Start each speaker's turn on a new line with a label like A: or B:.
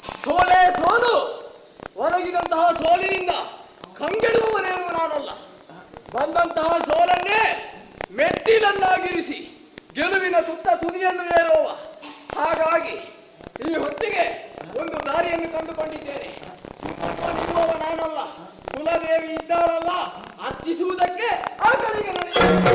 A: ಸೋಲೆ ಸೋಲು ಒದಗಿದಂತಹ ಸೋಲಿನಿಂದ ಕಂಗೆಡುವವನೇನು ನಾನಲ್ಲ ಬಂದಂತಹ ಸೋಲನ್ನೇ ಮೆಟ್ಟಿಲನ್ನಾಗಿರಿಸಿ ಗೆಲುವಿನ ತುತ್ತ ತುದಿಯನ್ನು ಏರುವವ ಹಾಗಾಗಿ ಈ ಹೊತ್ತಿಗೆ ಒಂದು ದಾರಿಯನ್ನು ಕಂಡುಕೊಂಡಿದ್ದೇನೆ ಸುಮ್ಮನಿರುವವ ನಾನಲ್ಲ ಕುಲದೇವಿ ಇದ್ದಾಳಲ್ಲ ಅರ್ಚಿಸುವುದಕ್ಕೆ ಆ ಕಡೆಗೆ ನಡೆಯುತ್ತೇನೆ